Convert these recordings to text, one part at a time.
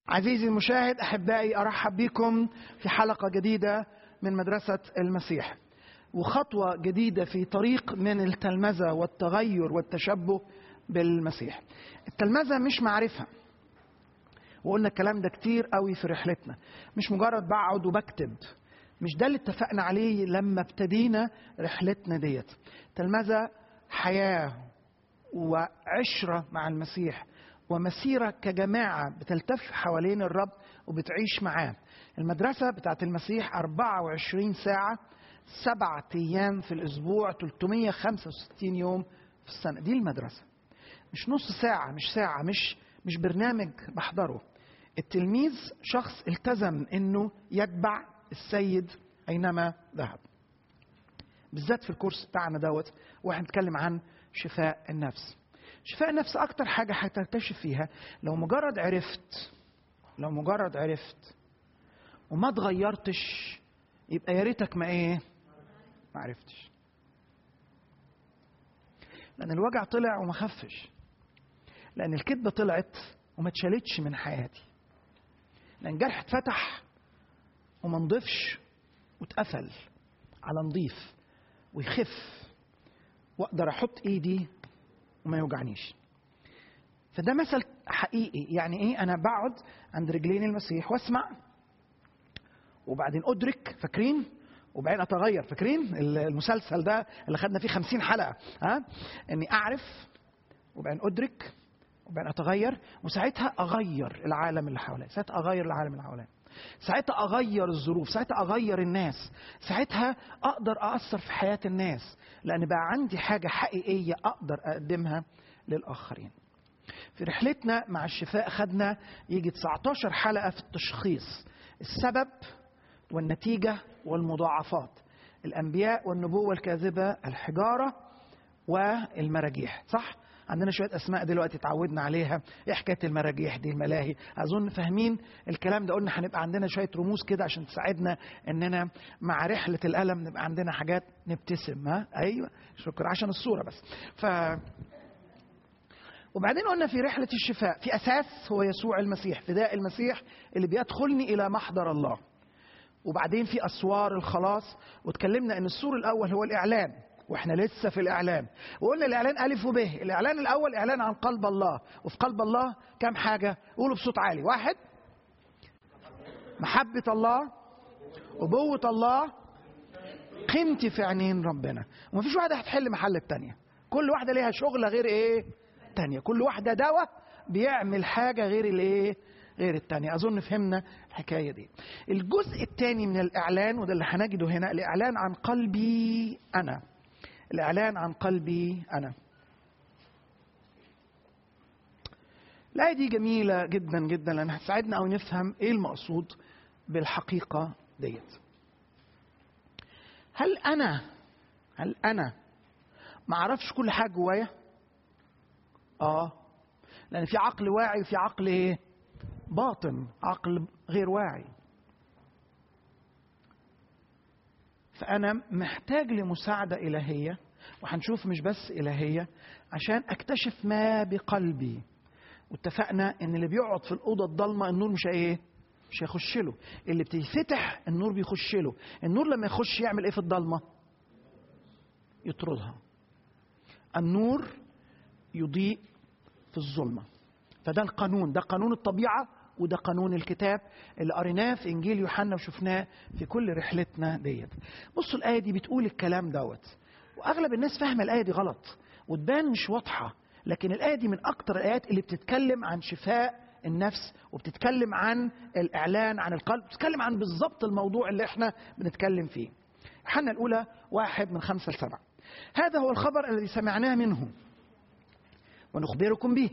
عزيزي المشاهد احبائي ارحب بكم في حلقه جديده من مدرسه المسيح وخطوه جديده في طريق من التلمذه والتغير والتشبه بالمسيح التلمذه مش معرفه وقلنا الكلام ده كتير قوي في رحلتنا مش مجرد بقعد وبكتب مش ده اللي اتفقنا عليه لما ابتدينا رحلتنا ديت تلمذه حياه وعشره مع المسيح ومسيرة كجماعة بتلتف حوالين الرب وبتعيش معاه المدرسة بتاعت المسيح 24 ساعة سبعة أيام في الأسبوع 365 يوم في السنة دي المدرسة مش نص ساعة مش ساعة مش مش برنامج بحضره التلميذ شخص التزم انه يتبع السيد اينما ذهب بالذات في الكورس بتاعنا دوت واحنا بنتكلم عن شفاء النفس شفاء النفس اكتر حاجه هتكتشف فيها لو مجرد عرفت لو مجرد عرفت وما اتغيرتش يبقى يا ريتك ما ايه ما عرفتش لان الوجع طلع وما خفش لان الكذبه طلعت وما اتشالتش من حياتي لان جرح اتفتح وما نضيفش واتقفل على نضيف ويخف واقدر احط ايدي وما يوجعنيش فده مثل حقيقي يعني ايه انا بقعد عند رجلين المسيح واسمع وبعدين ادرك فاكرين وبعدين اتغير فاكرين المسلسل ده اللي خدنا فيه خمسين حلقه ها اني اعرف وبعدين ادرك وبعدين اتغير وساعتها اغير العالم اللي حواليا ساعتها اغير العالم اللي حواليا ساعتها اغير الظروف ساعتها اغير الناس ساعتها اقدر اثر في حياه الناس لان بقى عندي حاجه حقيقيه اقدر اقدمها للاخرين في رحلتنا مع الشفاء خدنا يجي 19 حلقه في التشخيص السبب والنتيجه والمضاعفات الانبياء والنبوه الكاذبه الحجاره والمراجيح صح عندنا شويه اسماء دلوقتي اتعودنا عليها ايه حكايه المراجيح دي الملاهي اظن فاهمين الكلام ده قلنا هنبقى عندنا شويه رموز كده عشان تساعدنا اننا مع رحله الالم نبقى عندنا حاجات نبتسم ها ايوه شكرا عشان الصوره بس ف وبعدين قلنا في رحلة الشفاء في أساس هو يسوع المسيح فداء المسيح اللي بيدخلني إلى محضر الله وبعدين في أسوار الخلاص واتكلمنا أن السور الأول هو الإعلان واحنا لسه في الاعلان وقلنا الاعلان الف وب الاعلان الاول اعلان عن قلب الله وفي قلب الله كم حاجه قولوا بصوت عالي واحد محبه الله ابوه الله قيمتي في عينين ربنا ومفيش واحده هتحل محل التانيه كل واحده ليها شغله غير ايه تانية كل واحده دواء بيعمل حاجه غير الايه غير التانية أظن فهمنا الحكاية دي الجزء الثاني من الإعلان وده اللي هنجده هنا الإعلان عن قلبي أنا الإعلان عن قلبي أنا الآية دي جميلة جدا جدا لأنها هتساعدنا أو نفهم إيه المقصود بالحقيقة ديت هل أنا هل أنا ما أعرفش كل حاجة جوايا؟ آه لأن في عقل واعي وفي عقل إيه؟ باطن عقل غير واعي فأنا محتاج لمساعدة إلهية وهنشوف مش بس إلهية عشان أكتشف ما بقلبي واتفقنا إن اللي بيقعد في الأوضة الضلمة النور مش إيه؟ مش هيخش له اللي بتفتح النور بيخش له النور لما يخش يعمل إيه في الضلمة؟ يطردها النور يضيء في الظلمة فده القانون ده قانون الطبيعة وده قانون الكتاب اللي قريناه في انجيل يوحنا وشفناه في كل رحلتنا ديت بصوا الايه دي بتقول الكلام دوت واغلب الناس فاهمه الايه دي غلط وتبان مش واضحه لكن الايه دي من اكتر الايات اللي بتتكلم عن شفاء النفس وبتتكلم عن الاعلان عن القلب بتتكلم عن بالظبط الموضوع اللي احنا بنتكلم فيه يوحنا الاولى واحد من خمسه لسبعه هذا هو الخبر الذي سمعناه منه ونخبركم به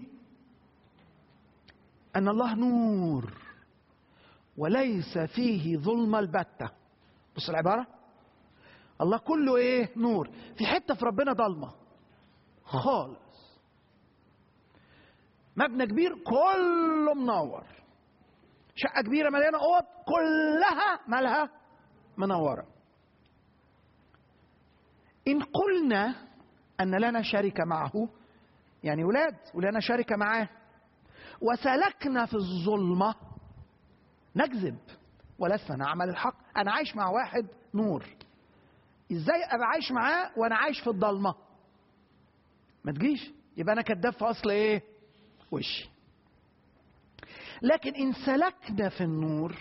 أن الله نور وليس فيه ظلمة البتة بص العبارة الله كله إيه نور في حتة في ربنا ضلمة خالص مبنى كبير كله منور شقة كبيرة مليانة أوض كلها مالها منورة إن قلنا أن لنا شركة معه يعني ولاد ولنا شركة معاه وسلكنا في الظلمة نكذب ولسنا نعمل الحق انا عايش مع واحد نور ازاي ابقى عايش معاه وانا عايش في الضلمه ما تجيش يبقى انا كذاب في اصل ايه وشي لكن ان سلكنا في النور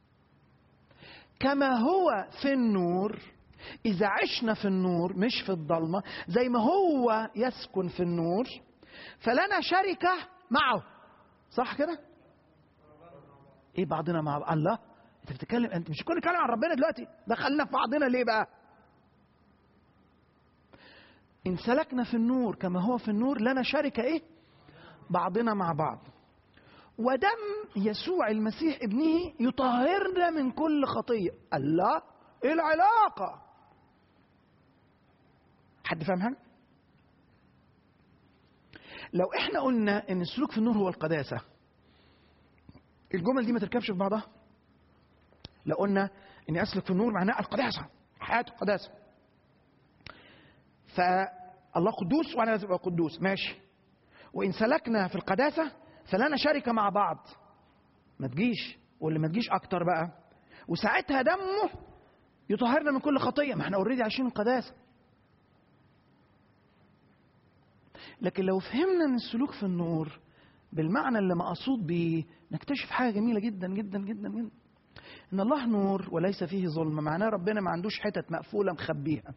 كما هو في النور اذا عشنا في النور مش في الضلمه زي ما هو يسكن في النور فلنا شركه معه صح كده ايه بعضنا مع بعض الله انت بتتكلم انت مش كل كلام عن ربنا دلوقتي دخلنا في بعضنا ليه بقى ان سلكنا في النور كما هو في النور لنا شركه ايه بعضنا مع بعض ودم يسوع المسيح ابنه يطهرنا من كل خطيه الله ايه العلاقه حد فاهم حاجه لو احنا قلنا ان السلوك في النور هو القداسه الجمل دي ما تركبش في بعضها لو قلنا اني اسلك في النور معناه القداسه حياه القداسه فالله قدوس وانا لازم ابقى قدوس ماشي وان سلكنا في القداسه فلنا شركه مع بعض ما تجيش واللي ما تجيش اكتر بقى وساعتها دمه يطهرنا من كل خطيه ما احنا اوريدي عايشين القداسه لكن لو فهمنا ان السلوك في النور بالمعنى اللي مقصود بيه نكتشف حاجه جميله جدا جدا جدا جدا ان الله نور وليس فيه ظلم معناه ربنا ما عندوش حتت مقفوله مخبيها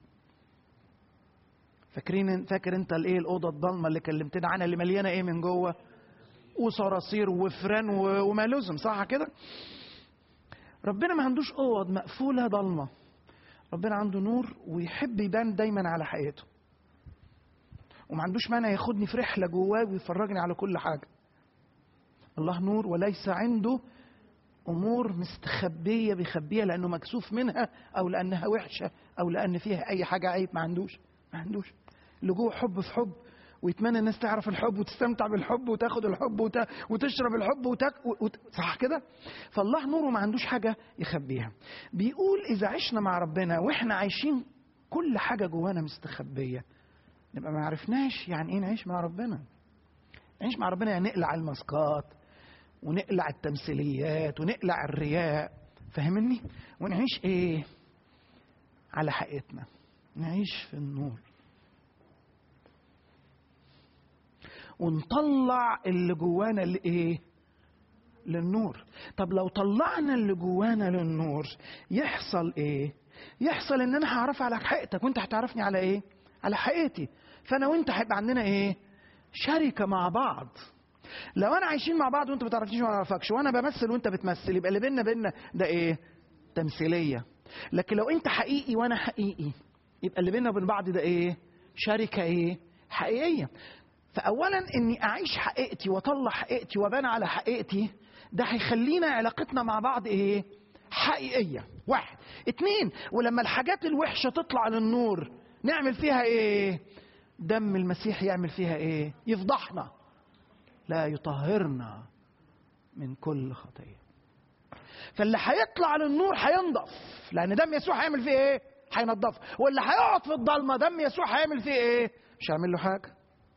فاكرين فاكر انت الايه الاوضه الضلمه اللي كلمتنا عنها اللي مليانه ايه من جوه وصراصير وفران وما لزم صح كده ربنا ما عندوش اوض مقفوله ضلمه ربنا عنده نور ويحب يبان دايما على حقيقته وما عندوش مانع ياخدني في رحله جواه ويفرجني على كل حاجه الله نور وليس عنده امور مستخبيه بيخبيها لانه مكسوف منها او لانها وحشه او لان فيها اي حاجه عيب ما عندوش ما عندوش اللي جوه حب في حب ويتمنى الناس تعرف الحب وتستمتع بالحب وتاخد الحب وت... وتشرب الحب وتك... وت... صح كده؟ فالله نوره ما عندوش حاجه يخبيها. بيقول اذا عشنا مع ربنا واحنا عايشين كل حاجه جوانا مستخبيه نبقى ما عرفناش يعني ايه نعيش مع ربنا. نعيش مع ربنا يعني نقلع الماسكات ونقلع التمثيليات ونقلع الرياء فاهمني؟ ونعيش ايه؟ على حقيقتنا. نعيش في النور. ونطلع اللي جوانا لايه؟ للنور. طب لو طلعنا اللي جوانا للنور يحصل ايه؟ يحصل ان انا هعرف على حقيقتك وانت هتعرفني على ايه؟ على حقيقتي. فانا وانت هيبقى عندنا ايه؟ شركه مع بعض. لو انا عايشين مع بعض وانت ما تعرفنيش وما اعرفكش وانا بمثل وانت بتمثل يبقى اللي بينا بينا ده ايه؟ تمثيليه. لكن لو انت حقيقي وانا حقيقي يبقى اللي بينا وبين بعض ده ايه؟ شركه ايه؟ حقيقيه. فاولا اني اعيش حقيقتي واطلع حقيقتي وابان على حقيقتي ده هيخلينا علاقتنا مع بعض ايه حقيقيه واحد اتنين ولما الحاجات الوحشه تطلع للنور نعمل فيها ايه دم المسيح يعمل فيها ايه يفضحنا لا يطهرنا من كل خطيه فاللي هيطلع للنور هينضف لان دم يسوع هيعمل فيه ايه هينضفه واللي هيقعد في الضلمه دم يسوع هيعمل فيه ايه مش هيعمل له حاجه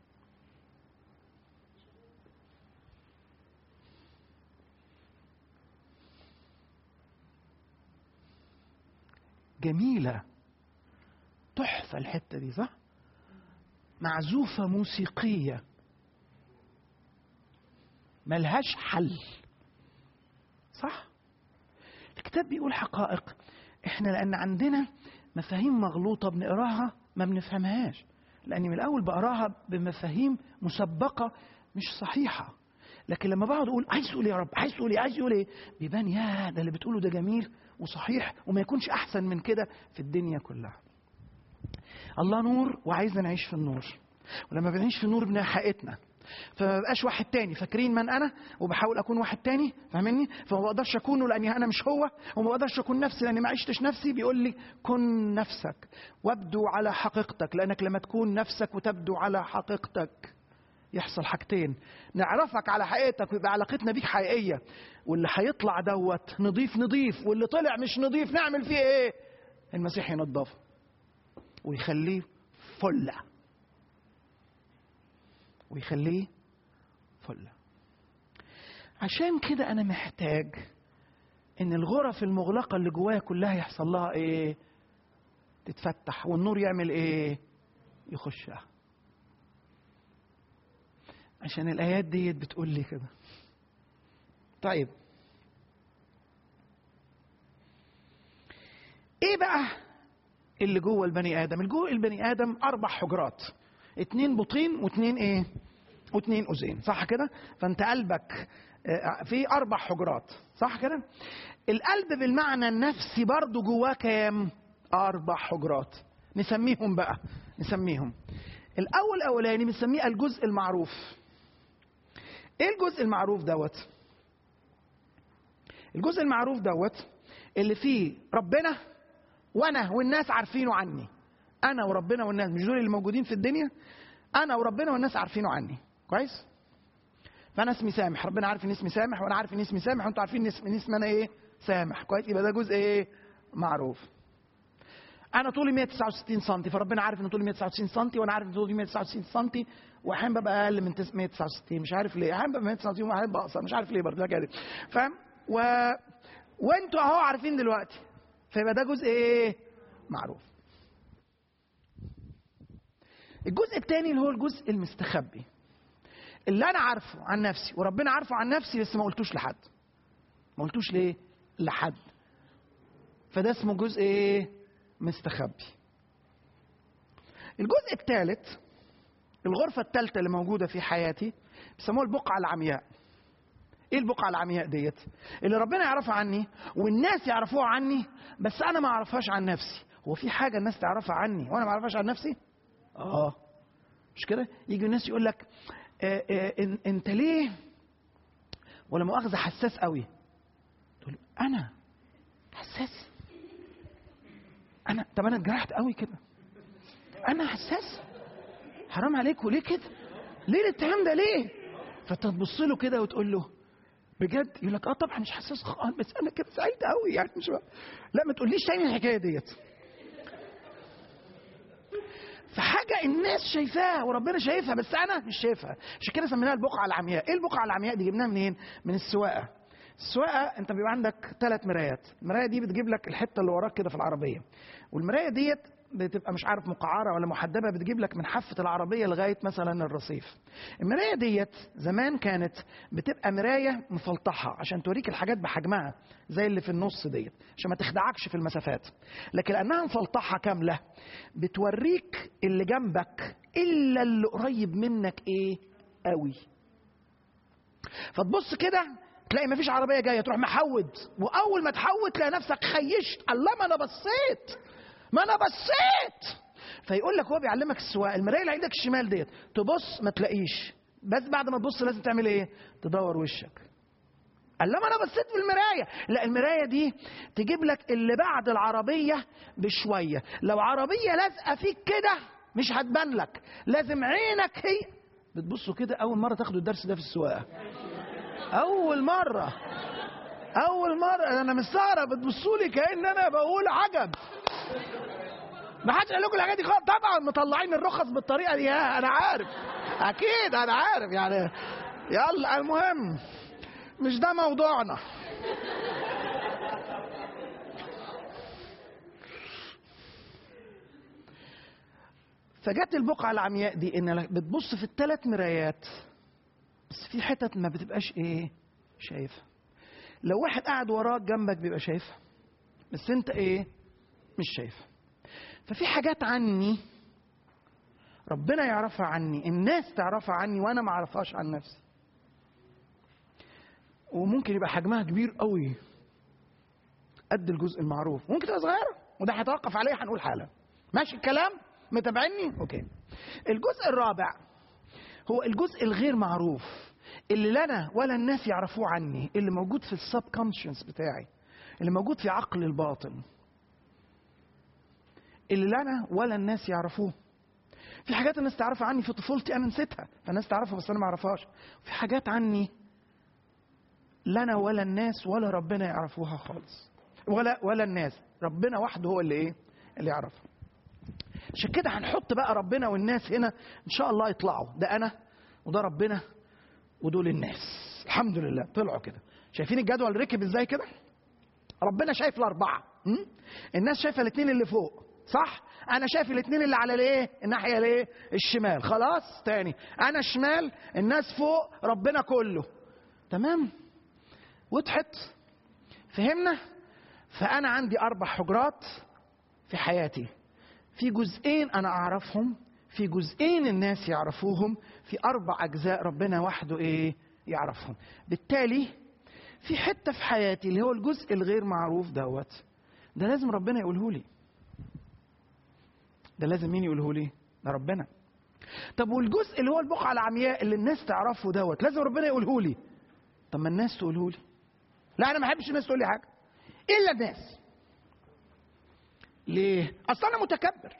جميلة تحفة الحتة دي صح؟ معزوفة موسيقية ملهاش حل صح؟ الكتاب بيقول حقائق احنا لأن عندنا مفاهيم مغلوطة بنقراها ما بنفهمهاش لأني من الأول بقراها بمفاهيم مسبقة مش صحيحة لكن لما بقعد اقول عايز تقول يا رب عايز تقول ايه عايز يقول ايه بيبان يا ده اللي بتقوله ده جميل وصحيح وما يكونش احسن من كده في الدنيا كلها الله نور وعايزنا نعيش في النور ولما بنعيش في النور بنلاقي حقيقتنا فما بقاش واحد تاني فاكرين من انا وبحاول اكون واحد تاني فاهمني فما بقدرش اكونه لاني انا مش هو وما بقدرش اكون نفسي لاني ما عشتش نفسي بيقول لي كن نفسك وابدو على حقيقتك لانك لما تكون نفسك وتبدو على حقيقتك يحصل حاجتين نعرفك على حقيقتك ويبقى علاقتنا بيك حقيقيه واللي هيطلع دوت نضيف نضيف واللي طلع مش نضيف نعمل فيه ايه المسيح ينضفه ويخليه فله ويخليه فله عشان كده انا محتاج ان الغرف المغلقه اللي جوايا كلها يحصل لها ايه تتفتح والنور يعمل ايه يخشها عشان الايات ديت بتقول لي كده طيب ايه بقى اللي جوه البني ادم اللي جوه البني ادم اربع حجرات اتنين بطين واتنين ايه واتنين اذين صح كده فانت قلبك آه، في اربع حجرات صح كده القلب بالمعنى النفسي برضو جواه كام اربع حجرات نسميهم بقى نسميهم الاول الاولاني بنسميه الجزء المعروف ايه الجزء المعروف دوت الجزء المعروف دوت اللي فيه ربنا وانا والناس عارفينه عني انا وربنا والناس مش دول اللي موجودين في الدنيا انا وربنا والناس عارفينه عني كويس فانا اسمي سامح ربنا عارف ان اسمي سامح وانا عارف ان اسمي سامح وانتوا عارفين ان اسم- ان اسمي انا ايه سامح كويس يبقى ده جزء ايه معروف انا طولي 169 سم فربنا عارف ان طولي 169 سم وانا عارف ان طولي 169 سم واحيانا ببقى اقل من 169 مش عارف ليه احيانا ببقى 169 واحيانا ببقى اقصر مش عارف ليه برضه كده فاهم و... وانتوا اهو عارفين دلوقتي فيبقى ده جزء ايه معروف الجزء الثاني اللي هو الجزء المستخبي اللي انا عارفه عن نفسي وربنا عارفه عن نفسي بس ما قلتوش لحد ما قلتوش ليه لحد فده اسمه جزء ايه مستخبي الجزء الثالث الغرفة الثالثة اللي موجودة في حياتي بيسموها البقعة العمياء ايه البقعة العمياء ديت اللي ربنا يعرفها عني والناس يعرفوها عني بس انا ما اعرفهاش عن نفسي هو في حاجة الناس تعرفها عني وانا ما اعرفهاش عن نفسي اه مش كده يجي الناس يقول لك آه آه إن- انت ليه ولا مؤاخذة حساس قوي تقول انا حساس انا طب انا اتجرحت قوي كده انا حساس حرام عليكم ليه كده ليه الاتهام ده ليه فانت تبص له كده وتقول له بجد يقول لك اه طبعا مش حساس خالص بس انا كده سعيد قوي يعني مش لا ما تقوليش تاني الحكايه ديت فحاجة الناس شايفاها وربنا شايفها بس أنا مش شايفها عشان كده سميناها البقعة العمياء إيه البقعة العمياء دي جبناها منين؟ من السواقة السواقة أنت بيبقى عندك ثلاث مرايات المراية دي بتجيب لك الحتة اللي وراك كده في العربية والمراية ديت بتبقى مش عارف مقعرة ولا محدبة بتجيب لك من حافة العربية لغاية مثلا الرصيف المراية ديت زمان كانت بتبقى مراية مفلطحة عشان توريك الحاجات بحجمها زي اللي في النص ديت عشان ما تخدعكش في المسافات لكن لأنها مفلطحة كاملة بتوريك اللي جنبك إلا اللي قريب منك إيه قوي فتبص كده تلاقي مفيش عربيه جايه تروح محود واول ما تحود تلاقي نفسك خيشت الله ما انا بصيت ما انا بصيت فيقول لك هو بيعلمك السواقه المرايه اللي عندك الشمال ديت تبص ما تلاقيش بس بعد ما تبص لازم تعمل ايه تدور وشك قال لما انا بصيت في المرايه لا المرايه دي تجيب لك اللي بعد العربيه بشويه لو عربيه لازقه فيك كده مش هتبان لك لازم عينك هي بتبصوا كده اول مره تاخدوا الدرس ده في السواقه اول مره اول مره انا مستغرب بتبصوا لي كان انا بقول عجب ما حدش قال لكم الحاجات دي خالص طبعا مطلعين الرخص بالطريقه دي ها انا عارف اكيد انا عارف يعني يلا المهم مش ده موضوعنا فجت البقعة العمياء دي ان بتبص في الثلاث مرايات بس في حتت ما بتبقاش ايه شايفها لو واحد قاعد وراك جنبك بيبقى شايفها بس انت ايه مش شايفها ففي حاجات عني ربنا يعرفها عني الناس تعرفها عني وانا ما اعرفهاش عن نفسي وممكن يبقى حجمها كبير قوي قد الجزء المعروف ممكن تبقى صغيره وده هيتوقف عليه هنقول حالا ماشي الكلام متابعني اوكي الجزء الرابع هو الجزء الغير معروف اللي لا انا ولا الناس يعرفوه عني اللي موجود في السب كونشنس بتاعي اللي موجود في عقل الباطن اللي لا انا ولا الناس يعرفوه في حاجات الناس تعرفها عني في طفولتي انا نسيتها فالناس تعرفها بس انا ما اعرفهاش في حاجات عني لا انا ولا الناس ولا ربنا يعرفوها خالص ولا ولا الناس ربنا وحده هو اللي ايه اللي يعرفها عشان كده هنحط بقى ربنا والناس هنا ان شاء الله يطلعوا ده انا وده ربنا ودول الناس الحمد لله طلعوا كده شايفين الجدول ركب ازاي كده ربنا شايف الاربعه م? الناس شايفه الاثنين اللي فوق صح انا شايف الاثنين اللي على الايه الناحيه الايه الشمال خلاص تاني انا شمال الناس فوق ربنا كله تمام وضحت فهمنا فانا عندي اربع حجرات في حياتي في جزئين انا اعرفهم في جزئين الناس يعرفوهم في اربع اجزاء ربنا وحده ايه يعرفهم بالتالي في حته في حياتي اللي هو الجزء الغير معروف دوت ده لازم ربنا يقوله لي ده لازم مين يقوله لي ده ربنا طب والجزء اللي هو البقعه العمياء اللي الناس تعرفه دوت لازم ربنا يقوله لي طب ما الناس تقوله لي لا انا ما احبش الناس تقول لي حاجه الا الناس ليه اصل انا متكبر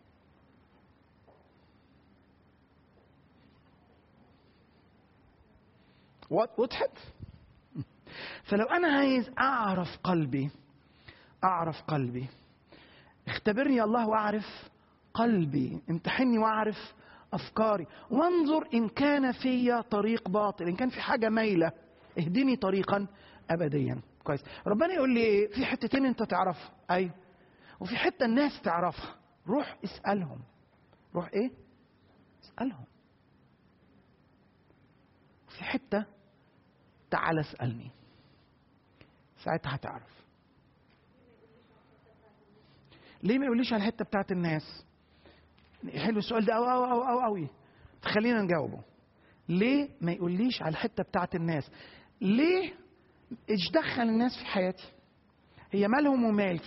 وضحت فلو انا عايز اعرف قلبي اعرف قلبي اختبرني يا الله واعرف قلبي امتحني واعرف افكاري وانظر ان كان في طريق باطل ان كان في حاجه مايله اهدني طريقا ابديا كويس ربنا يقول لي ايه في حتتين انت تعرفها ايوه وفي حته الناس تعرفها روح اسالهم روح ايه اسالهم في حته تعال اسالني ساعتها هتعرف ليه ما يقوليش على الحته بتاعت الناس حلو السؤال ده أو أو أو أو أوي خلينا نجاوبه ليه ما يقوليش على الحته بتاعت الناس ليه ايش دخل الناس في حياتي هي مالهم ومالي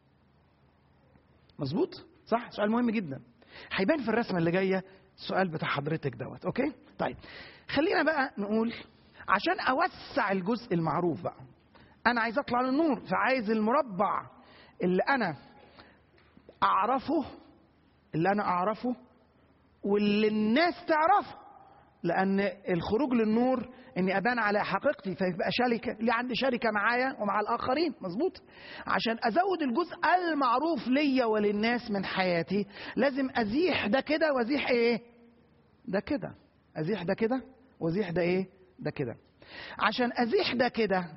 مظبوط صح سؤال مهم جدا هيبان في الرسمه اللي جايه السؤال بتاع حضرتك دوت اوكي طيب خلينا بقى نقول عشان اوسع الجزء المعروف بقى انا عايز اطلع للنور فعايز المربع اللي انا اعرفه اللي انا اعرفه واللي الناس تعرفه لان الخروج للنور اني ابان على حقيقتي فيبقى شركه لي عندي شركه معايا ومع الاخرين مظبوط عشان ازود الجزء المعروف ليا وللناس من حياتي لازم ازيح ده كده وازيح ايه ده كده ازيح ده كده وازيح ده ايه ده كده عشان ازيح ده كده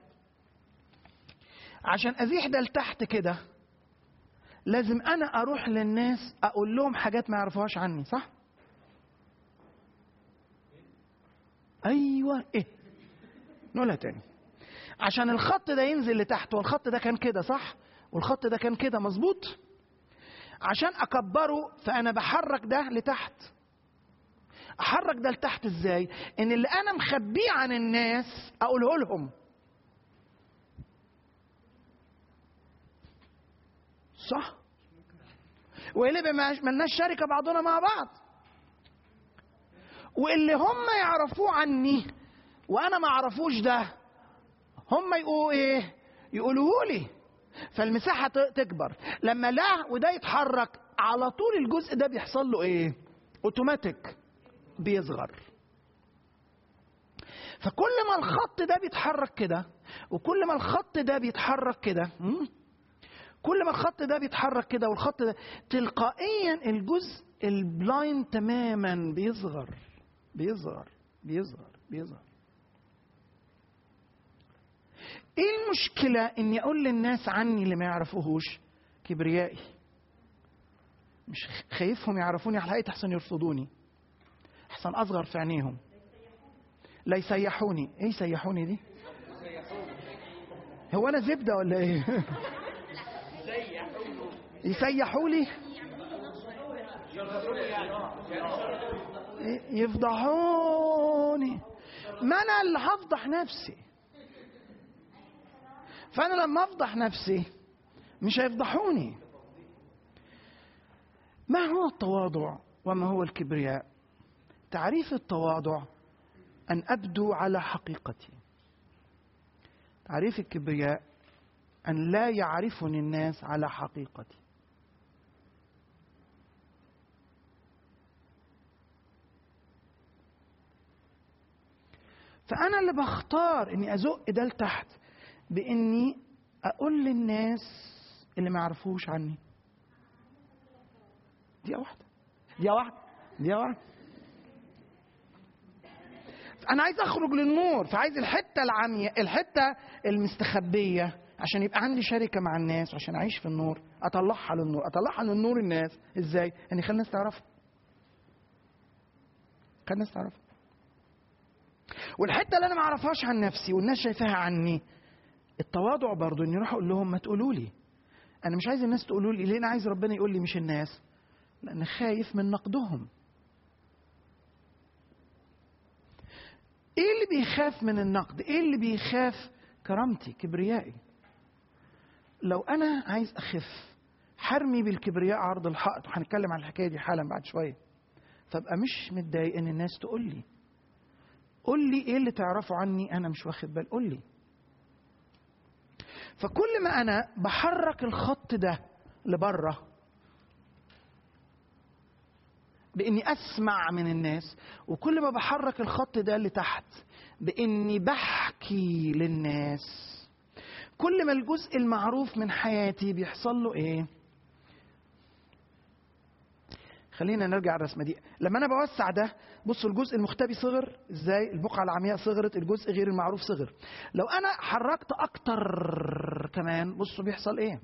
عشان ازيح ده لتحت كده لازم انا اروح للناس اقول لهم حاجات ما يعرفوهاش عني صح ايوه ايه نقولها تاني عشان الخط ده ينزل لتحت والخط ده كان كده صح والخط ده كان كده مظبوط عشان اكبره فانا بحرك ده لتحت احرك ده لتحت ازاي ان اللي انا مخبيه عن الناس اقوله لهم صح واللي ملناش شركه بعضنا مع بعض واللي هم يعرفوه عني وانا ما اعرفوش ده هم يقولوا ايه يقولوه لي فالمساحه تكبر لما ده وده يتحرك على طول الجزء ده بيحصل له ايه اوتوماتيك بيصغر فكل ما الخط ده بيتحرك كده وكل ما الخط ده بيتحرك كده كل ما الخط ده بيتحرك كده والخط ده تلقائيا الجزء البلاين تماما بيصغر بيصغر بيصغر بيصغر ايه المشكلة اني اقول للناس عني اللي ما يعرفوهوش كبريائي مش خايفهم يعرفوني على حقيقة احسن يرفضوني احسن اصغر في عينيهم لا يسيحوني ايه يسيحوني دي هو انا زبدة ولا ايه يسيحوا لي يفضحوني ما انا اللي هفضح نفسي فانا لما افضح نفسي مش هيفضحوني ما هو التواضع وما هو الكبرياء تعريف التواضع ان ابدو على حقيقتي تعريف الكبرياء ان لا يعرفني الناس على حقيقتي فأنا اللي بختار إني أزق ده لتحت بإني أقول للناس اللي ما يعرفوش عني دي واحدة دي واحدة دي واحدة أنا عايز أخرج للنور فعايز الحتة العمياء الحتة المستخبية عشان يبقى عندي شركه مع الناس وعشان اعيش في النور اطلعها للنور اطلعها للنور الناس ازاي اني اخلي الناس تعرفها خلي الناس تعرفها والحته اللي انا ما اعرفهاش عن نفسي والناس شايفاها عني التواضع برضو اني اروح اقول لهم ما تقولوا لي انا مش عايز الناس تقولوا لي ليه انا عايز ربنا يقول لي مش الناس لان خايف من نقدهم ايه اللي بيخاف من النقد ايه اللي بيخاف كرامتي كبريائي لو انا عايز اخف حرمي بالكبرياء عرض الحائط وهنتكلم عن الحكايه دي حالا بعد شويه فابقى مش متضايق ان الناس تقول لي قول لي ايه اللي تعرفه عني انا مش واخد بال قول لي فكل ما انا بحرك الخط ده لبره باني اسمع من الناس وكل ما بحرك الخط ده لتحت باني بحكي للناس كل ما الجزء المعروف من حياتي بيحصل له ايه خلينا نرجع الرسمه دي لما انا بوسع ده بصوا الجزء المختبي صغر ازاي البقعه العمياء صغرت الجزء غير المعروف صغر لو انا حركت اكتر كمان بصوا بيحصل ايه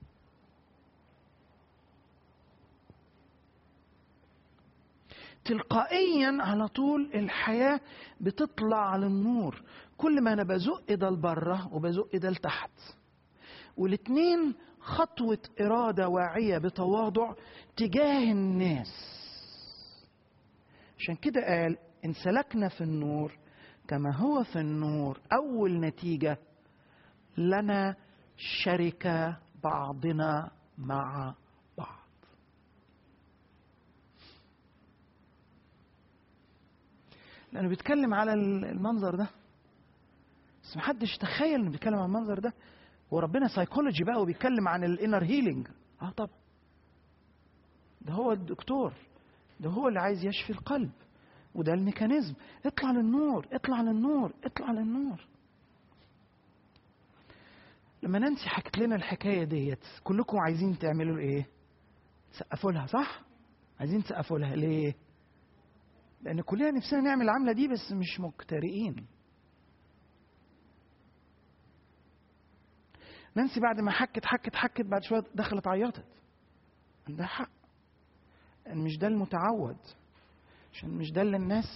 تلقائيا على طول الحياة بتطلع للنور كل ما أنا بزق ده لبره وبزق ده لتحت والاتنين خطوة إرادة واعية بتواضع تجاه الناس عشان كده قال إن سلكنا في النور كما هو في النور أول نتيجة لنا شركة بعضنا مع بعض لأنه بيتكلم على المنظر ده بس محدش تخيل انه بيتكلم عن المنظر ده وربنا سايكولوجي بقى وبيتكلم عن الانر هيلينج اه طبعا ده هو الدكتور ده هو اللي عايز يشفي القلب وده الميكانيزم اطلع للنور اطلع للنور اطلع للنور لما نانسي حكت لنا الحكايه ديت كلكم عايزين تعملوا ايه سقفوا لها صح عايزين تسقفوا لها ليه لان كلنا نفسنا نعمل العمله دي بس مش مجترئين نانسي بعد ما حكت حكت حكت بعد شويه دخلت عيطت عندها حق ان مش ده المتعود عشان مش ده اللي الناس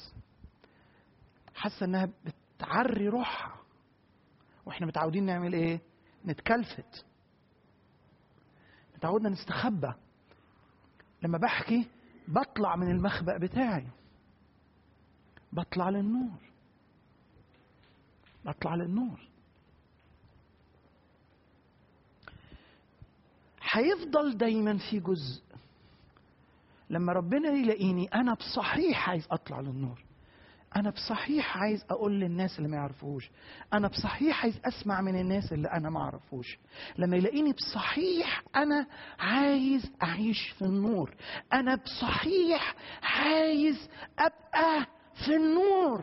حاسه انها بتعري روحها واحنا متعودين نعمل ايه نتكلفت متعودنا نستخبى لما بحكي بطلع من المخبأ بتاعي بطلع للنور بطلع للنور هيفضل دايما في جزء لما ربنا يلاقيني انا بصحيح عايز اطلع للنور انا بصحيح عايز اقول للناس اللي ما يعرفوش انا بصحيح عايز اسمع من الناس اللي انا ما اعرفوش لما يلاقيني بصحيح انا عايز اعيش في النور انا بصحيح عايز ابقى في النور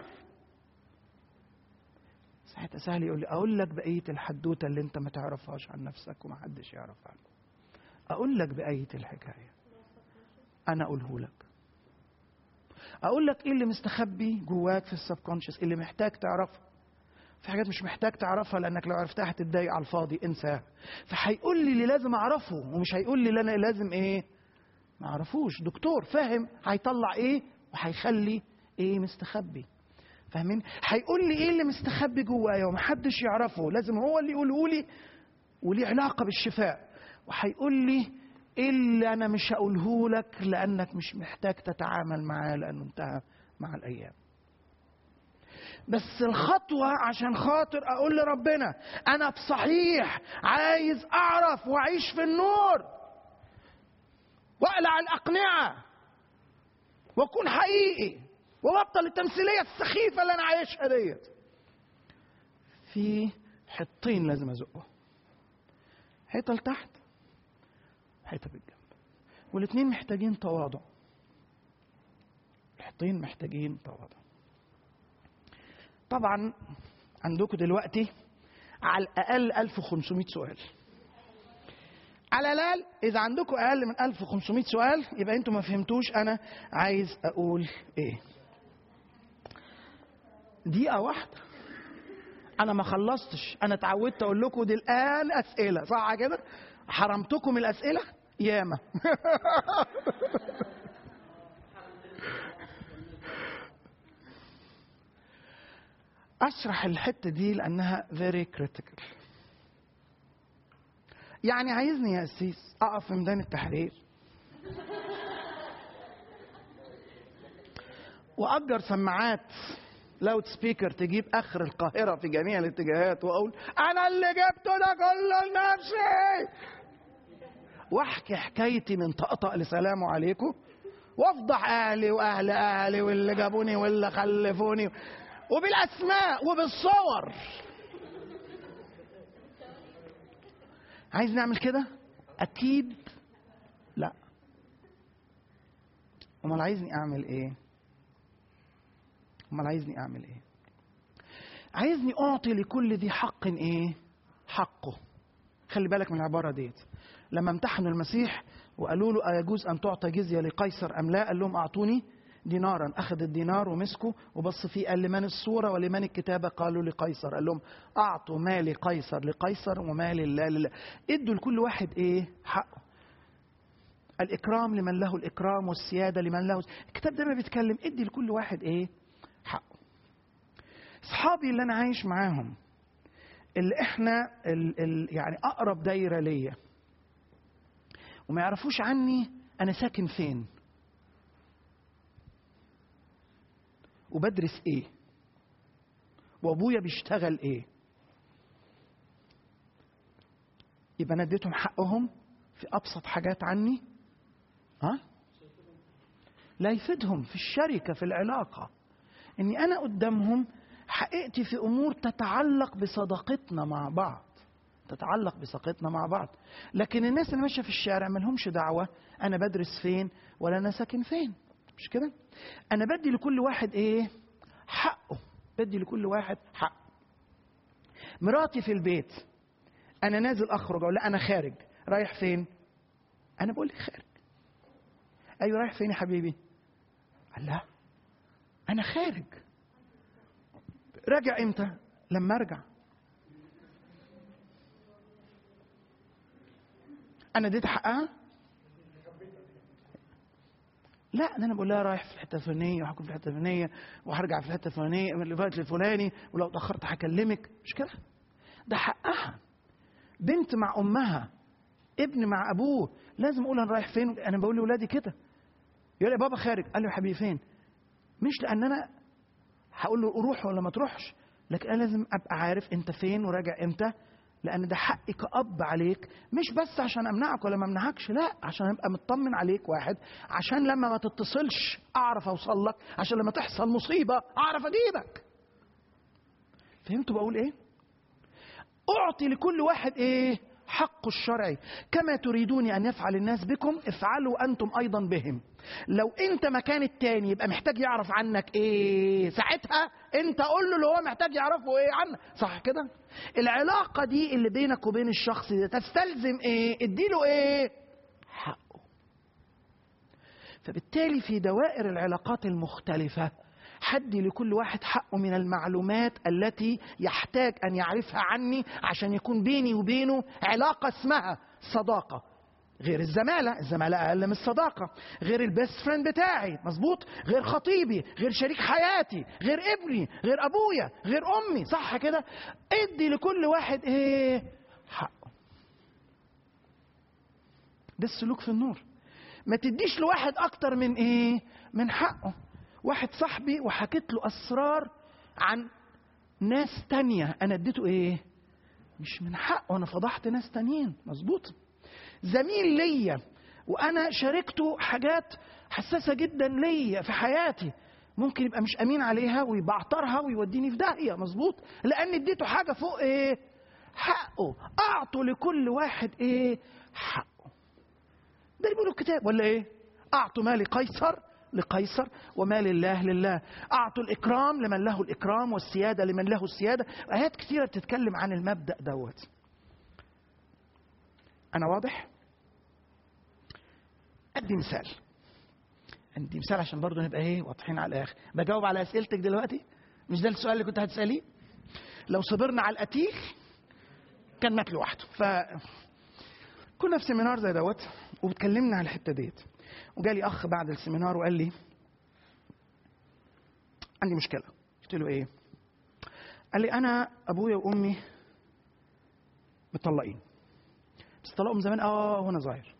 ساعتها سهل يقول لي اقول لك بقيه الحدوته اللي انت ما تعرفهاش عن نفسك ومحدش يعرفها عنك اقول لك بقيه الحكايه انا اقوله لك اقول لك ايه اللي مستخبي جواك في السبكونشس اللي محتاج تعرفه في حاجات مش محتاج تعرفها لانك لو عرفتها هتتضايق على الفاضي انساها فهيقول لي اللي لازم اعرفه ومش هيقول لي اللي انا لازم ايه ما اعرفوش دكتور فاهم هيطلع ايه وهيخلي ايه مستخبي فاهمين هيقول لي ايه اللي مستخبي جوايا ومحدش يعرفه لازم هو اللي يقوله لي وليه علاقه بالشفاء وهيقول لي ايه اللي انا مش هقوله لك لانك مش محتاج تتعامل معاه لانه انتهى مع الايام بس الخطوة عشان خاطر أقول لربنا أنا بصحيح عايز أعرف وأعيش في النور وأقلع الأقنعة وأكون حقيقي وأبطل التمثيلية السخيفة اللي أنا عايشها ديت في حطين لازم أزقه حيطة لتحت حيطة بالجنب والاثنين محتاجين تواضع الحيطين محتاجين تواضع طبعا عندكم دلوقتي على الأقل 1500 سؤال على الأقل إذا عندكم أقل من 1500 سؤال يبقى أنتم ما فهمتوش أنا عايز أقول إيه دقيقة واحدة انا ما خلصتش انا اتعودت اقول لكم دي الان اسئله صح كده حرمتكم الاسئله ياما اشرح الحته دي لانها very critical يعني عايزني يا أسيس أقف في ميدان التحرير وأجر سماعات لاود سبيكر تجيب آخر القاهرة في جميع الاتجاهات وأقول أنا اللي جبته ده كله لنفسي واحكي حكايتي من طقطق لسلام عليكم وافضح اهلي واهل اهلي واللي جابوني واللي خلفوني وبالاسماء وبالصور عايز نعمل كده اكيد لا امال عايزني اعمل ايه امال عايزني اعمل ايه عايزني اعطي لكل ذي حق ايه حقه خلي بالك من العباره ديت لما امتحنوا المسيح وقالوا له أيجوز أن تعطى جزية لقيصر أم لا؟ قال لهم أعطوني دينارا أخذ الدينار ومسكه وبص فيه قال لمن الصورة ولمن الكتابة قالوا لقيصر قال لهم أعطوا ما لقيصر لقيصر وما لله لله ادوا لكل واحد إيه حقه الإكرام لمن له الإكرام والسيادة لمن له الكتاب ده ما بيتكلم ادي لكل واحد إيه حقه أصحابي اللي أنا عايش معاهم اللي احنا ال ال يعني أقرب دايرة ليا وما يعرفوش عني انا ساكن فين وبدرس ايه وابويا بيشتغل ايه يبقى انا اديتهم حقهم في ابسط حاجات عني ها لا يفيدهم في الشركه في العلاقه اني انا قدامهم حقيقتي في امور تتعلق بصداقتنا مع بعض تتعلق بثقتنا مع بعض لكن الناس اللي ماشيه في الشارع ما لهمش دعوه انا بدرس فين ولا انا ساكن فين مش كده انا بدي لكل واحد ايه حقه بدي لكل واحد حقه مراتي في البيت انا نازل اخرج اقول لا انا خارج رايح فين انا بقول لك خارج ايوه رايح فين يا حبيبي قال لا انا خارج راجع امتى لما ارجع انا اديت حقها لا ده انا بقول لها رايح في الحته الفلانيه وهكون في الحته الفلانيه وهرجع في الحته الفلانيه من الوقت الفلاني ولو اتاخرت هكلمك مش كده ده حقها بنت مع امها ابن مع ابوه لازم اقول انا رايح فين انا بقول لاولادي كده يقول لي بابا خارج قال له يا حبيبي فين مش لان انا هقول له روح ولا ما تروحش لكن انا لازم ابقى عارف انت فين وراجع امتى لان ده حقي كاب عليك مش بس عشان امنعك ولا ما امنعكش لا عشان ابقى مطمن عليك واحد عشان لما ما تتصلش اعرف اوصل لك عشان لما تحصل مصيبه اعرف اجيبك فهمتوا بقول ايه اعطي لكل واحد ايه حقه الشرعي كما تريدون ان يفعل الناس بكم افعلوا انتم ايضا بهم لو انت مكان التاني يبقى محتاج يعرف عنك ايه ساعتها انت قول له اللي هو محتاج يعرفه ايه عنك صح كده العلاقة دي اللي بينك وبين الشخص ده تستلزم ايه اديله ايه حقه فبالتالي في دوائر العلاقات المختلفة حدي لكل واحد حقه من المعلومات التي يحتاج ان يعرفها عني عشان يكون بيني وبينه علاقه اسمها صداقه غير الزمالة الزمالة أقل من الصداقة غير البيست فريند بتاعي مظبوط غير خطيبي غير شريك حياتي غير ابني غير أبويا غير أمي صح كده ادي لكل واحد ايه حقه ده السلوك في النور ما تديش لواحد أكتر من ايه من حقه واحد صاحبي وحكيت له اسرار عن ناس تانية انا اديته ايه مش من حقه انا فضحت ناس تانيين مظبوط زميل ليا وانا شاركته حاجات حساسة جدا ليا في حياتي ممكن يبقى مش امين عليها ويبعترها ويوديني في داهية مظبوط لان اديته حاجة فوق ايه حقه اعطوا لكل واحد ايه حقه ده اللي بيقوله الكتاب ولا ايه اعطوا ما لقيصر لقيصر وما لله لله أعطوا الإكرام لمن له الإكرام والسيادة لمن له السيادة آيات كثيرة بتتكلم عن المبدأ دوت أنا واضح؟ أدي مثال أدي مثال عشان برضه نبقى إيه واضحين على الآخر بجاوب على أسئلتك دلوقتي مش ده السؤال اللي كنت هتسأليه لو صبرنا على القتيل كان مات لوحده ف كنا في سيمينار زي دوت وبتكلمنا على الحته ديت وجالي اخ بعد السيمينار وقال لي عندي مشكله قلت له ايه قال لي انا ابويا وامي مطلقين بس طلقوا من زمان اه وانا صغير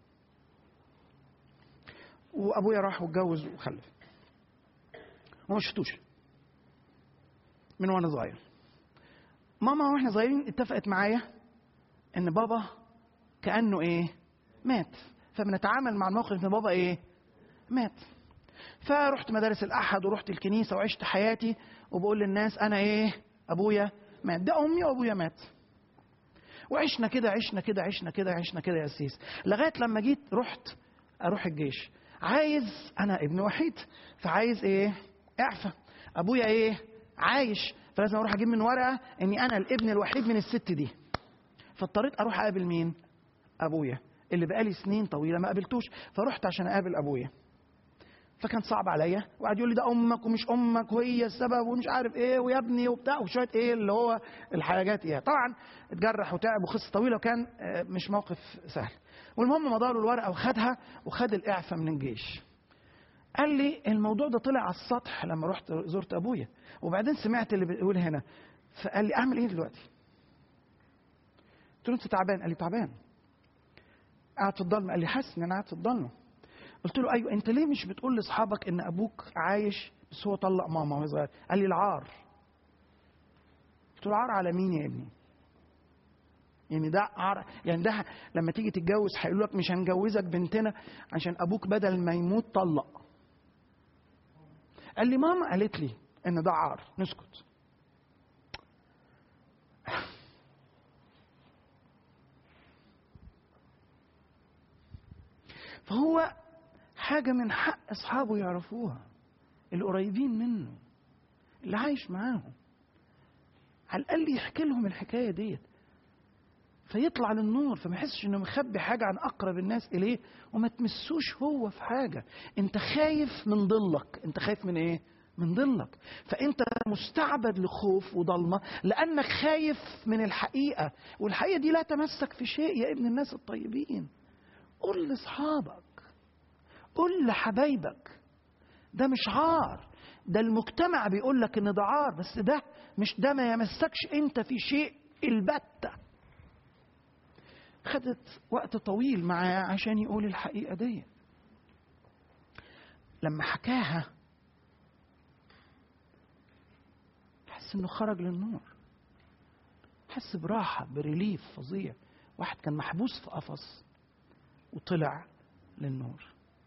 وابويا راح واتجوز وخلف وما شفتوش من وانا صغير ماما واحنا صغيرين اتفقت معايا ان بابا كانه ايه مات فبنتعامل مع الموقف ان بابا ايه مات فرحت مدارس الاحد ورحت الكنيسه وعشت حياتي وبقول للناس انا ايه ابويا مات ده امي وابويا مات وعشنا كده عشنا كده عشنا كده عشنا كده يا سيس لغايه لما جيت رحت اروح الجيش عايز انا ابن وحيد فعايز ايه اعفى ابويا ايه عايش فلازم اروح اجيب من ورقه اني انا الابن الوحيد من الست دي فاضطريت اروح اقابل مين ابويا اللي بقالي سنين طويله ما قابلتوش فرحت عشان اقابل ابويا فكان صعب عليا وقعد يقول لي ده امك ومش امك وهي السبب ومش عارف ايه ويا ابني وبتاع وشويه ايه اللي هو الحاجات ايه طبعا اتجرح وتعب وقصه طويله وكان آه، مش موقف سهل والمهم مضى له الورقه وخدها وخد الاعفاء من الجيش قال لي الموضوع ده طلع على السطح لما رحت زرت ابويا وبعدين سمعت اللي بيقول هنا فقال لي اعمل ايه دلوقتي قلت له انت تعبان قال لي تعبان قاعد في الضلمه قال لي حاسس ان انا قاعد في الضلمه قلت له ايوه انت ليه مش بتقول لاصحابك ان ابوك عايش بس هو طلق ماما وهو صغير قال لي العار قلت له عار على مين يا ابني يعني ده عار يعني ده لما تيجي تتجوز هيقولوا لك مش هنجوزك بنتنا عشان ابوك بدل ما يموت طلق قال لي ماما قالت لي ان ده عار نسكت فهو حاجة من حق أصحابه يعرفوها القريبين منه اللي عايش معاهم على الأقل يحكي لهم الحكاية ديت فيطلع للنور فما يحسش انه مخبي حاجه عن اقرب الناس اليه وما تمسوش هو في حاجه انت خايف من ضلك انت خايف من ايه من ضلك فانت مستعبد لخوف وضلمه لانك خايف من الحقيقه والحقيقه دي لا تمسك في شيء يا ابن الناس الطيبين قول لاصحابك قول لحبايبك ده مش عار ده المجتمع بيقول لك ان ده عار بس ده مش ده ما يمسكش انت في شيء البتة خدت وقت طويل معاه عشان يقول الحقيقة دي لما حكاها حس انه خرج للنور حس براحة بريليف فظيع واحد كان محبوس في قفص وطلع للنور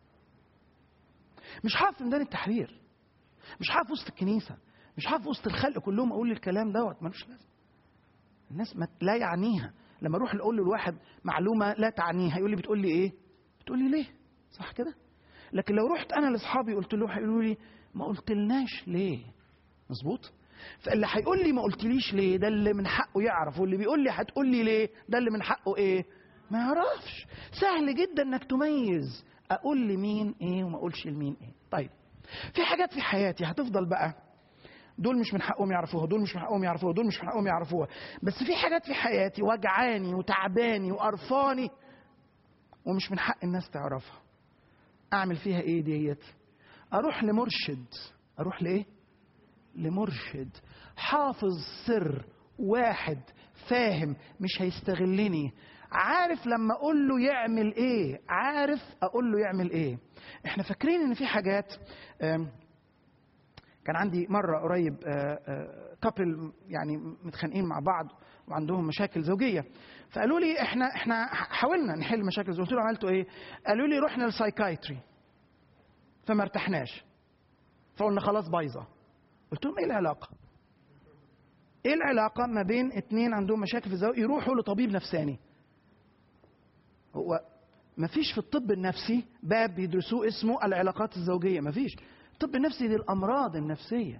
مش هقف في ميدان التحرير مش هقف وسط الكنيسه مش هقف وسط الخلق كلهم اقول الكلام دوت ملوش لازمه الناس ما لا يعنيها لما اروح اقول لواحد معلومه لا تعنيها يقول لي بتقول لي ايه بتقول لي ليه صح كده لكن لو رحت انا لاصحابي قلت له هيقولوا لي ما قلتلناش ليه مظبوط فاللي هيقول لي ما قلتليش ليه ده اللي من حقه يعرف واللي بيقول لي هتقول لي ليه ده اللي من حقه ايه ما يعرفش سهل جدا انك تميز اقول لمين ايه وما اقولش لمين ايه طيب في حاجات في حياتي هتفضل بقى دول مش من حقهم يعرفوها دول مش من حقهم يعرفوها دول مش من حقهم يعرفوها بس في حاجات في حياتي وجعاني وتعباني وقرفاني ومش من حق الناس تعرفها اعمل فيها ايه ديت اروح لمرشد اروح لايه لمرشد حافظ سر واحد فاهم مش هيستغلني عارف لما اقول له يعمل ايه عارف اقول له يعمل ايه احنا فاكرين ان في حاجات آم، كان عندي مره قريب كابل يعني متخانقين مع بعض وعندهم مشاكل زوجيه فقالوا لي احنا احنا حاولنا نحل مشاكل زوجيه قلت لهم عملتوا ايه قالوا لي رحنا للسايكايتري فما ارتحناش فقلنا خلاص بايظه قلت لهم ايه العلاقه ايه العلاقه ما بين اتنين عندهم مشاكل في الزواج يروحوا لطبيب نفساني هو ما فيش في الطب النفسي باب بيدرسوه اسمه العلاقات الزوجيه ما فيش الطب النفسي دي الامراض النفسيه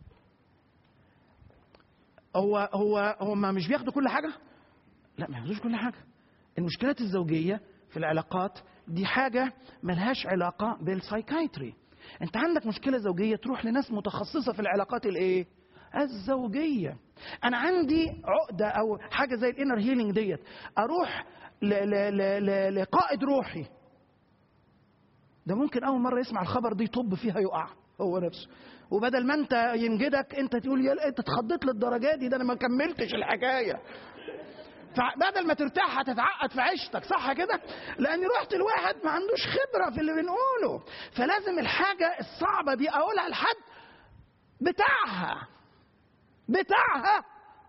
هو هو هم مش بياخدوا كل حاجه لا ما ياخدوش كل حاجه المشكلات الزوجيه في العلاقات دي حاجه ملهاش علاقه بالسايكايتري انت عندك مشكله زوجيه تروح لناس متخصصه في العلاقات الايه الزوجيه انا عندي عقده او حاجه زي الانر هيلينج ديت اروح ل- ل- ل- ل- لقائد روحي ده ممكن اول مره يسمع الخبر دي يطب فيها يقع هو نفسه وبدل ما انت ينجدك انت تقول يا انت اتخضيت للدرجه دي ده انا ما كملتش الحكايه فبدل ما ترتاح هتتعقد في عيشتك صح كده لاني رحت لواحد ما عندوش خبره في اللي بنقوله فلازم الحاجه الصعبه دي اقولها لحد بتاعها بتاعها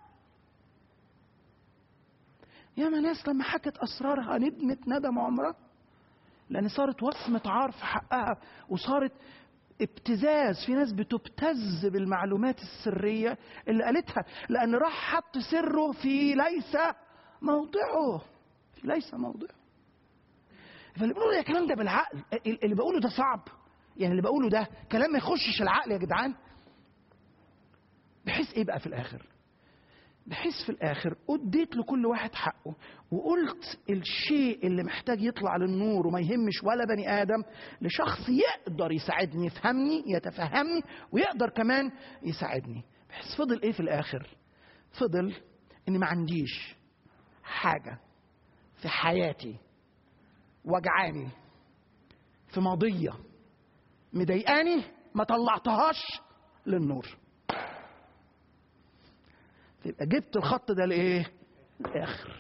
ياما ناس لما حكت اسرارها ندمت ندم عمرها لان صارت وصمه عار في حقها وصارت ابتزاز في ناس بتبتز بالمعلومات السريه اللي قالتها لان راح حط سره في ليس موضعه في ليس موضعه فاللي بيقولوا يا كلام ده بالعقل اللي بقوله ده صعب يعني اللي بقوله ده كلام ما يخشش العقل يا جدعان بحيث ايه بقى في الاخر بحيث في الاخر اديت لكل واحد حقه وقلت الشيء اللي محتاج يطلع للنور وما يهمش ولا بني ادم لشخص يقدر يساعدني يفهمني يتفهمني ويقدر كمان يساعدني بحيث فضل ايه في الاخر فضل اني ما عنديش حاجه في حياتي وجعاني في ماضيه مضايقاني ما طلعتهاش للنور يبقى جبت الخط ده لايه الاخر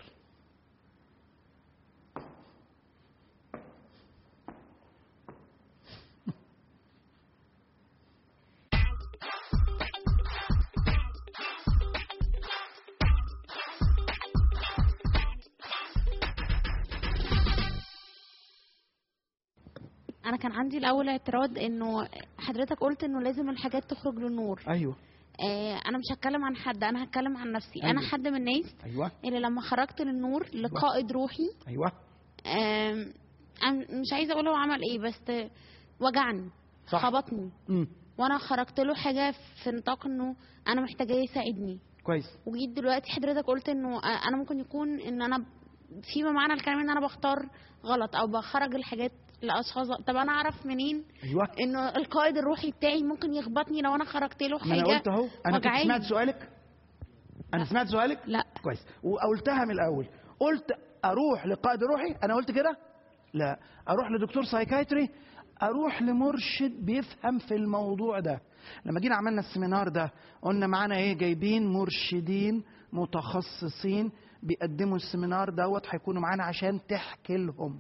انا كان عندي الاول اعتراض انه حضرتك قلت انه لازم الحاجات تخرج للنور ايوه آه انا مش هتكلم عن حد انا هتكلم عن نفسي أيوة. انا حد من الناس ايوه اللي لما خرجت للنور لقائد روحي ايوه آم، انا مش عايزه اقول هو عمل ايه بس وجعني صح. خبطني امم وانا خرجت له حاجه في نطاق انه انا محتاجاه يساعدني كويس وجيت دلوقتي حضرتك قلت انه آه، انا ممكن يكون ان انا فيما معنى الكلام ان انا بختار غلط او بخرج الحاجات لاشخاص طب انا اعرف منين ايوه انه القائد الروحي بتاعي ممكن يخبطني لو انا خرجت له ما انا حاجه قلت اهو انا كنت وجعاني. سمعت سؤالك انا سمعت سؤالك لا كويس وقلتها من الاول قلت اروح لقائد روحي انا قلت كده لا اروح لدكتور سايكايتري اروح لمرشد بيفهم في الموضوع ده لما جينا عملنا السيمينار ده قلنا معانا ايه جايبين مرشدين متخصصين بيقدموا السيمينار دوت هيكونوا معانا عشان تحكي لهم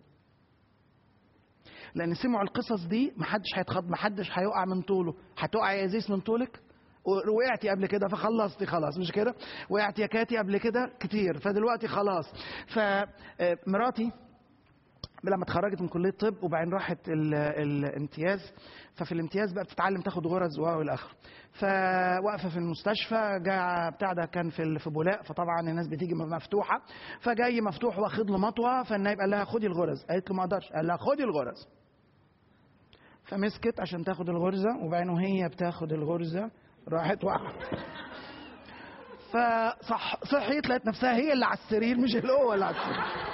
لان سمعوا القصص دي محدش هيتخض محدش هيقع من طوله هتقع يا زيس من طولك وقعتي قبل كده فخلصتي خلاص مش كده وقعت يا كاتي قبل كده كتير فدلوقتي خلاص فمراتي لما اتخرجت من كليه طب وبعدين راحت ال- الامتياز ففي الامتياز بقى بتتعلم تاخد غرز و الى اخره فواقفه في المستشفى جاء بتاع ده كان في ال- في بولاق فطبعا الناس بتيجي مفتوحه فجاي مفتوح واخد له مطوه فالنايب قال لها خدي الغرز قالت له ما اقدرش قال لها خدي الغرز فمسكت عشان تاخد الغرزه وبعدين وهي بتاخد الغرزه راحت وقعت فصح صحيت لقيت نفسها هي اللي على السرير مش اللي هو اللي على السرير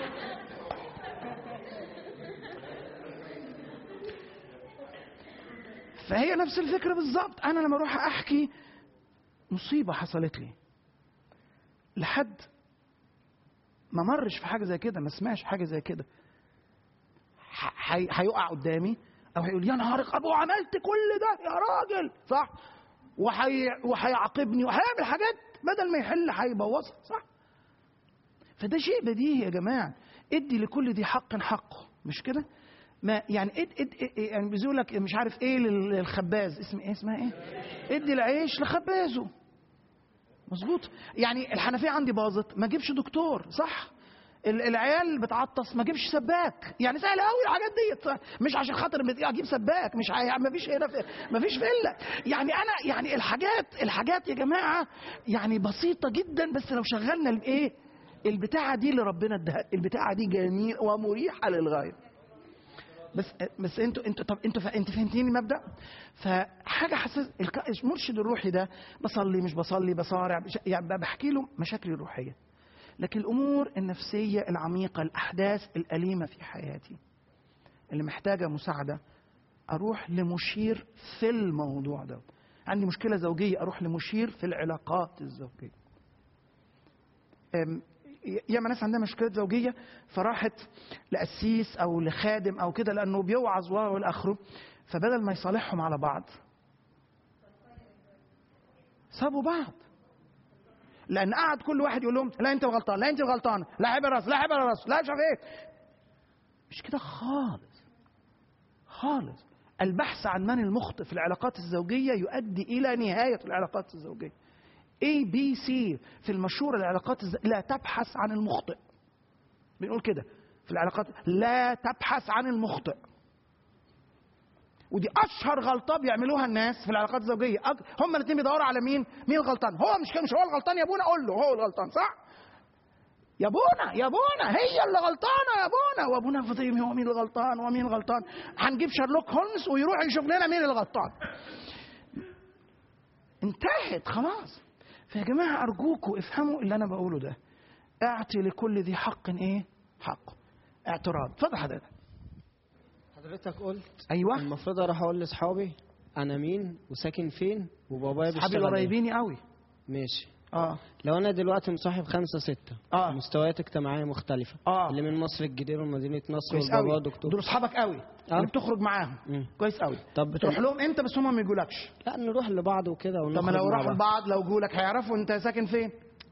فهي نفس الفكره بالظبط انا لما اروح احكي مصيبه حصلت لي لحد ما مرش في حاجه زي كده ما سمعش حاجه زي كده ح- هي- هيقع قدامي او هيقول يا نهار ابو عملت كل ده يا راجل صح وحي... وهيعاقبني وهيعمل حاجات بدل ما يحل هيبوظها صح فده شيء بديهي يا جماعه ادي لكل ذي حق حقه مش كده ما يعني اد اد اد- يعني بيقول لك مش عارف ايه لل- للخباز اسم ايه اسمها ايه ادي العيش لخبازه مظبوط يعني الحنفيه عندي باظت ما اجيبش دكتور صح ال- العيال بتعطس ما اجيبش سباك يعني سهل قوي الحاجات ديت صح؟ مش عشان خاطر بت- اجيب سباك مش هي- ما فيش هنا في ما فيش فيلا يعني انا يعني الحاجات الحاجات يا جماعه يعني بسيطه جدا بس لو شغلنا الايه البتاعه دي اللي ربنا اداها البتاعه دي جميل ومريحه للغايه بس بس انتوا انتوا طب انتوا فا- انت فهمتيني المبدا فحاجه حساس الك- المرشد الروحي ده بصلي مش بصلي بصارع بش- يعني بحكي له مشاكلي الروحيه لكن الامور النفسيه العميقه الاحداث الاليمه في حياتي اللي محتاجه مساعده اروح لمشير في الموضوع ده عندي مشكله زوجيه اروح لمشير في العلاقات الزوجيه أم، ي- ياما ناس عندها مشكلات زوجيه فراحت لقسيس او لخادم او كده لانه بيوعظ والى اخره فبدل ما يصالحهم على بعض سابوا بعض لان قعد كل واحد يقول لهم لا انت غلطان لا انت غلطان لا عيب الراس لا عيب الراس لا مش عارف ايه مش كده خالص خالص البحث عن من المخطئ في العلاقات الزوجيه يؤدي الى نهايه العلاقات الزوجيه A B C في المشورة العلاقات الز... لا تبحث عن المخطئ بنقول كده في العلاقات لا تبحث عن المخطئ ودي اشهر غلطه بيعملوها الناس في العلاقات الزوجيه أك... هم الاثنين بيدوروا على مين مين الغلطان هو مش مش هو الغلطان يا ابونا قول له هو الغلطان صح يا ابونا يا ابونا هي اللي غلطانه يا ابونا وابونا فضيم هو مين الغلطان ومين الغلطان هنجيب شارلوك هولمز ويروح يشوف لنا مين الغلطان انتهت خلاص فيا جماعه ارجوكم افهموا اللي انا بقوله ده اعطي لكل ذي حق ايه حقه اعتراض اتفضل حضرتك حضرتك قلت ايوه المفروض اروح اقول لاصحابي انا مين وساكن فين وبابايا اصحابي بيشتغل ايه القريبين قوي ماشي اه لو انا دلوقتي مصاحب خمسة ستة اه مستويات اجتماعية مختلفة اه اللي من مصر الجديدة ومدينة نصر كويس والبابا قوي دكتور دول اصحابك قوي آه. اللي بتخرج معاهم مم. كويس قوي طب بتروح لهم انت بس هم ما يجولكش لا نروح لبعض وكده طب ونخرج ما لو مع راحوا بعض. لبعض لو جولك هيعرفوا انت ساكن فين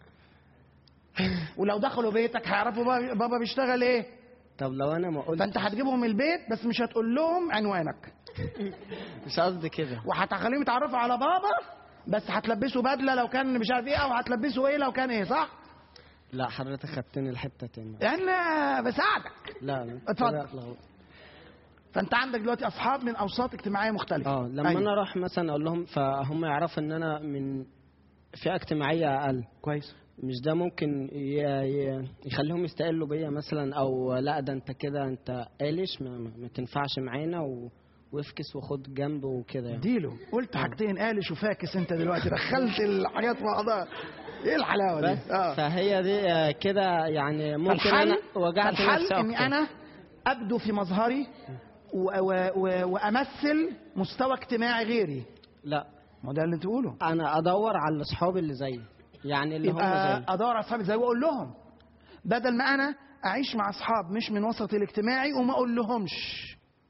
ولو دخلوا بيتك هيعرفوا بابا بابا بيشتغل ايه طب لو انا ما قلت فانت هتجيبهم البيت بس مش هتقول لهم عنوانك مش قصدي كده وهتخليهم يتعرفوا على بابا بس هتلبسوا بدله لو كان مش عارف ايه او هتلبسوا ايه لو كان ايه صح؟ لا حضرتك خدتني لحتة تانية انا بساعدك لا لا اتفضل. كده أخلاق. فانت عندك دلوقتي اصحاب من اوساط اجتماعيه مختلفه اه لما أيوة. انا اروح مثلا اقول لهم فهم يعرفوا ان انا من فئة اجتماعية اقل كويس مش ده ممكن ي- ي- يخليهم يستقلوا بيا مثلا او لا ده انت كده انت قالش ما, ما ما تنفعش معانا و... وافكس وخد جنب وكده يعني اديله قلت حاجتين قالش وفاكس انت دلوقتي دخلت الحاجات في بعضها ايه الحلاوه بس دي اه فهي دي آه، كده يعني ممكن فالحل انا وجعت فالحل نفسي اني اكتر انا ابدو في مظهري و و و وامثل مستوى اجتماعي غيري لا ما ده اللي تقوله انا ادور على الاصحاب اللي زيي يعني اللي هم يبقى زيي ادور على اصحابي زي واقول لهم بدل ما انا اعيش مع اصحاب مش من وسطي الاجتماعي وما اقول لهمش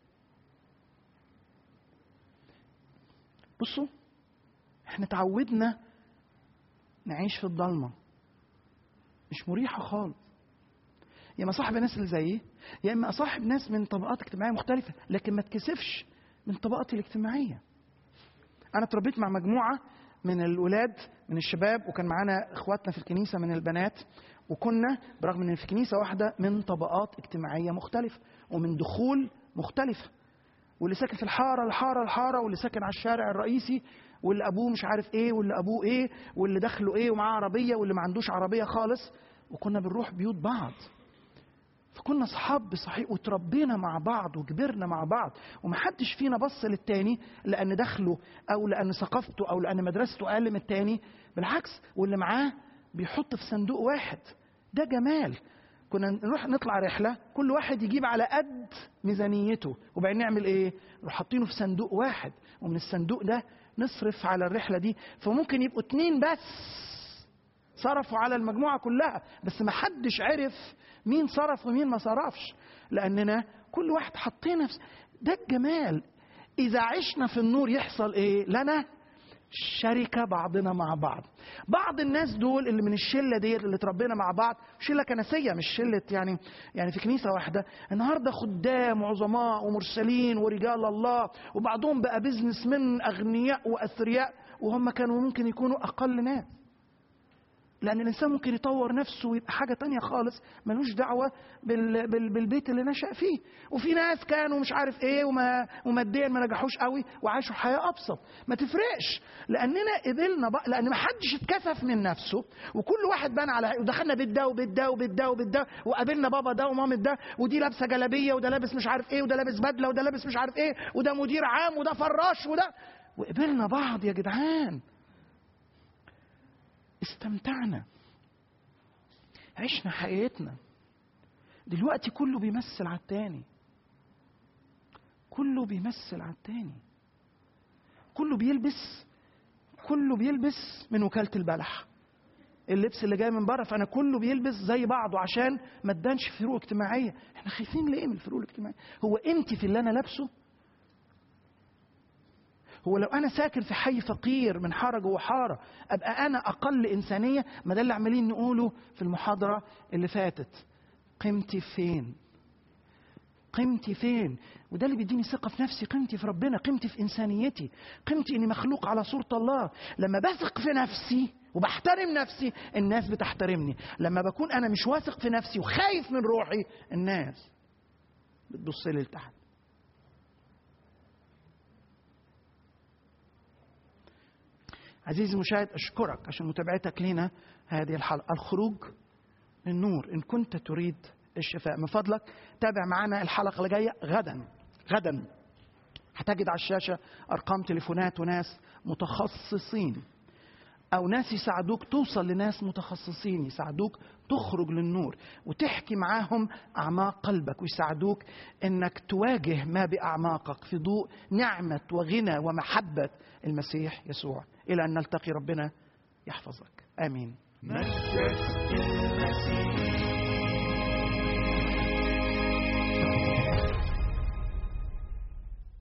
بصوا احنا تعودنا نعيش في الضلمه مش مريحه خالص يا اما صاحب ناس اللي زيي يا اما اصاحب ناس من طبقات اجتماعيه مختلفه لكن ما اتكسفش من طبقاتي الاجتماعيه انا اتربيت مع مجموعه من الولاد من الشباب وكان معانا اخواتنا في الكنيسه من البنات وكنا برغم ان في كنيسه واحده من طبقات اجتماعيه مختلفه ومن دخول مختلفه واللي ساكن في الحاره الحاره الحاره واللي ساكن على الشارع الرئيسي واللي ابوه مش عارف ايه واللي ابوه ايه واللي دخله ايه ومعاه عربيه واللي ما عندوش عربيه خالص وكنا بنروح بيوت بعض فكنا اصحاب صحيح وتربينا مع بعض وكبرنا مع بعض ومحدش فينا بص للتاني لان دخله او لان ثقافته او لان مدرسته اقل من التاني بالعكس واللي معاه بيحط في صندوق واحد ده جمال كنا نروح نطلع رحله كل واحد يجيب على قد ميزانيته وبعدين نعمل ايه نروح حاطينه في صندوق واحد ومن الصندوق ده نصرف على الرحله دي فممكن يبقوا اتنين بس صرفوا على المجموعة كلها بس ما حدش عرف مين صرف ومين ما صرفش لأننا كل واحد حطينا في ده الجمال إذا عشنا في النور يحصل إيه لنا شركة بعضنا مع بعض بعض الناس دول اللي من الشلة ديت اللي اتربينا مع بعض شلة كنسية مش شلة يعني يعني في كنيسة واحدة النهاردة خدام وعظماء ومرسلين ورجال الله وبعضهم بقى بيزنس من أغنياء وأثرياء وهم كانوا ممكن يكونوا أقل ناس لان الانسان ممكن يطور نفسه ويبقى حاجه تانية خالص ملوش دعوه بال بال بالبيت اللي نشا فيه وفي ناس كانوا مش عارف ايه وما وماديا ما نجحوش قوي وعاشوا حياه ابسط ما تفرقش لاننا قبلنا بقى لان ما حدش اتكسف من نفسه وكل واحد بان على ودخلنا بيت ده وبيت ده وبيت ده وبيت ده وقابلنا بابا ده ومامة ده ودي لابسه جلابيه وده لابس مش عارف ايه وده لابس بدله وده لابس مش عارف ايه وده مدير عام وده فراش وده وقبلنا بعض يا جدعان استمتعنا عشنا حياتنا دلوقتي كله بيمثل على التاني كله بيمثل على التاني كله بيلبس كله بيلبس من وكاله البلح اللبس اللي جاي من بره فانا كله بيلبس زي بعضه عشان ما ادانش فروق اجتماعيه احنا خايفين ليه من الفروق الاجتماعيه هو قيمتي في اللي انا لابسه هو لو انا ساكن في حي فقير من حاره جوه حاره ابقى انا اقل انسانيه ما ده اللي عمالين نقوله في المحاضره اللي فاتت قيمتي فين قيمتي فين وده اللي بيديني ثقة في نفسي قيمتي في ربنا قيمتي في إنسانيتي قيمتي إني مخلوق على صورة الله لما بثق في نفسي وبحترم نفسي الناس بتحترمني لما بكون أنا مش واثق في نفسي وخايف من روحي الناس بتبص لي لتحت عزيزي المشاهد أشكرك عشان متابعتك لنا هذه الحلقة الخروج للنور إن كنت تريد الشفاء من فضلك تابع معنا الحلقة اللي جاية غدا غدا هتجد على الشاشة أرقام تليفونات وناس متخصصين أو ناس يساعدوك توصل لناس متخصصين يساعدوك تخرج للنور وتحكي معاهم أعماق قلبك ويساعدوك إنك تواجه ما بأعماقك في ضوء نعمة وغنى ومحبة المسيح يسوع إلى أن نلتقي ربنا يحفظك آمين مجد المسيح